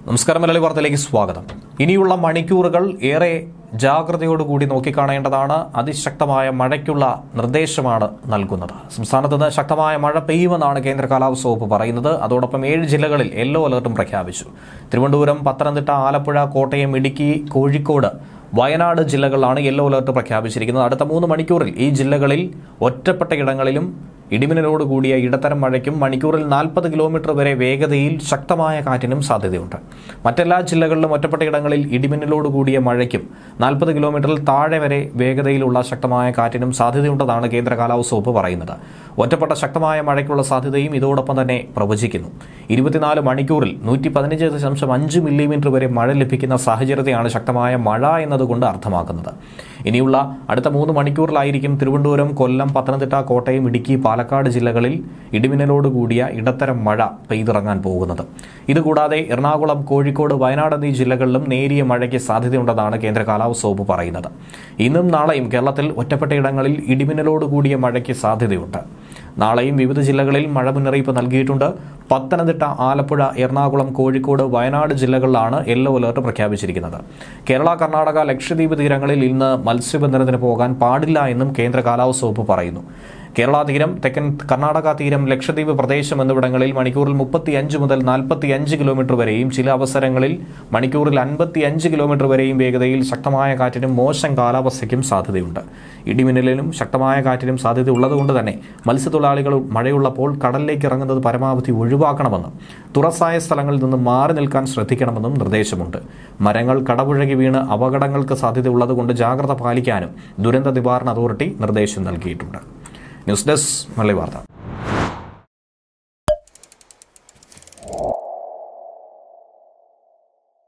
നമസ്കാരം മലയാളി വാർത്തയിലേക്ക് സ്വാഗതം ഇനിയുള്ള മണിക്കൂറുകൾ ഏറെ ജാഗ്രതയോടുകൂടി നോക്കിക്കാണേണ്ടതാണ് അതിശക്തമായ മഴയ്ക്കുള്ള നിർദ്ദേശമാണ് നൽകുന്നത് സംസ്ഥാനത്ത് നിന്ന് ശക്തമായ മഴ പെയ്യുമെന്നാണ് കേന്ദ്ര കാലാവസ്ഥ വകുപ്പ് പറയുന്നത് അതോടൊപ്പം ഏഴ് ജില്ലകളിൽ യെല്ലോ അലർട്ടും പ്രഖ്യാപിച്ചു തിരുവനന്തപുരം പത്തനംതിട്ട ആലപ്പുഴ കോട്ടയം ഇടുക്കി കോഴിക്കോട് വയനാട് ജില്ലകളിലാണ് യെല്ലോ അലർട്ട് പ്രഖ്യാപിച്ചിരിക്കുന്നത് അടുത്ത മൂന്ന് മണിക്കൂറിൽ ഈ ജില്ലകളിൽ ഒറ്റപ്പെട്ട ഇടങ്ങളിലും ഇടിമിന്നലോട് കൂടിയ ഇടത്തരം മഴയ്ക്കും മണിക്കൂറിൽ നാൽപ്പത് കിലോമീറ്റർ വരെ വേഗതയിൽ ശക്തമായ കാറ്റിനും സാധ്യതയുണ്ട് മറ്റെല്ലാ ജില്ലകളിലും ഒറ്റപ്പെട്ട ഇടങ്ങളിൽ ഇടിമിന്നലോട് കൂടിയ മഴയ്ക്കും നാൽപ്പത് കിലോമീറ്ററിൽ താഴെ വരെ വേഗതയിലുള്ള ശക്തമായ കാറ്റിനും സാധ്യതയുണ്ടെന്നാണ് കേന്ദ്ര കാലാവസ്ഥ വകുപ്പ് പറയുന്നത് ഒറ്റപ്പെട്ട ശക്തമായ മഴയ്ക്കുള്ള സാധ്യതയും ഇതോടൊപ്പം തന്നെ പ്രവചിക്കുന്നു ഇരുപത്തിനാല് മണിക്കൂറിൽ നൂറ്റി പതിനഞ്ച് ദശാംശം അഞ്ച് മില്ലിമീറ്റർ വരെ മഴ ലഭിക്കുന്ന സാഹചര്യത്തെയാണ് ശക്തമായ മഴ എന്നതുകൊണ്ട് അർത്ഥമാക്കുന്നത് ഇനിയുള്ള അടുത്ത മൂന്ന് മണിക്കൂറിലായിരിക്കും തിരുവനന്തപുരം കൊല്ലം പത്തനംതിട്ട കോട്ടയം ഇടുക്കി പാലക്കാട് ജില്ലകളിൽ ഇടിമിന്നലോട് കൂടിയ ഇടത്തരം മഴ പെയ്തിറങ്ങാൻ പോകുന്നത് ഇതുകൂടാതെ എറണാകുളം കോഴിക്കോട് വയനാട് എന്നീ ജില്ലകളിലും നേരിയ മഴയ്ക്ക് സാധ്യതയുണ്ടെന്നാണ് കേന്ദ്ര കാലാവസ്ഥ വകുപ്പ് പറയുന്നത് ഇന്നും നാളെയും കേരളത്തിൽ ഒറ്റപ്പെട്ട ഇടങ്ങളിൽ ഇടിമിന്നലോട് കൂടിയ മഴയ്ക്ക് സാധ്യതയുണ്ട് നാളെയും വിവിധ ജില്ലകളിൽ മഴ മുന്നറിയിപ്പ് നൽകിയിട്ടുണ്ട് പത്തനംതിട്ട ആലപ്പുഴ എറണാകുളം കോഴിക്കോട് വയനാട് ജില്ലകളിലാണ് യെല്ലോ അലർട്ട് പ്രഖ്യാപിച്ചിരിക്കുന്നത് കേരള കർണാടക ലക്ഷദ്വീപ് തീരങ്ങളിൽ ഇന്ന് മത്സ്യബന്ധനത്തിന് പോകാൻ പാടില്ല എന്നും കേന്ദ്ര കാലാവസ്ഥ വകുപ്പ് പറയുന്നു കേരള തീരം തെക്കൻ കർണാടക തീരം ലക്ഷദ്വീപ് പ്രദേശം എന്നിവിടങ്ങളിൽ മണിക്കൂറിൽ മുപ്പത്തിയഞ്ച് മുതൽ നാൽപ്പത്തിയഞ്ച് കിലോമീറ്റർ വരെയും ചില അവസരങ്ങളിൽ മണിക്കൂറിൽ അൻപത്തിയഞ്ച് കിലോമീറ്റർ വരെയും വേഗതയിൽ ശക്തമായ കാറ്റിനും മോശം കാലാവസ്ഥയ്ക്കും സാധ്യതയുണ്ട് ഇടിമിന്നലിനും ശക്തമായ കാറ്റിനും സാധ്യത ഉള്ളതുകൊണ്ട് തന്നെ മത്സ്യത്തൊഴിലാളികൾ മഴയുള്ളപ്പോൾ കടലിലേക്ക് ഇറങ്ങുന്നത് പരമാവധി ഒഴിവാക്കണമെന്നും തുറസായ സ്ഥലങ്ങളിൽ നിന്ന് മാറി നിൽക്കാൻ ശ്രദ്ധിക്കണമെന്നും നിർദ്ദേശമുണ്ട് മരങ്ങൾ കടപുഴകി വീണ് അപകടങ്ങൾക്ക് സാധ്യതയുള്ളതുകൊണ്ട് ജാഗ്രത പാലിക്കാനും ദുരന്ത നിവാരണ അതോറിറ്റി നിർദ്ദേശം നൽകിയിട്ടുണ്ട് ന്യൂസ് ഡെസ്ക് മലയാളി വാർത്ത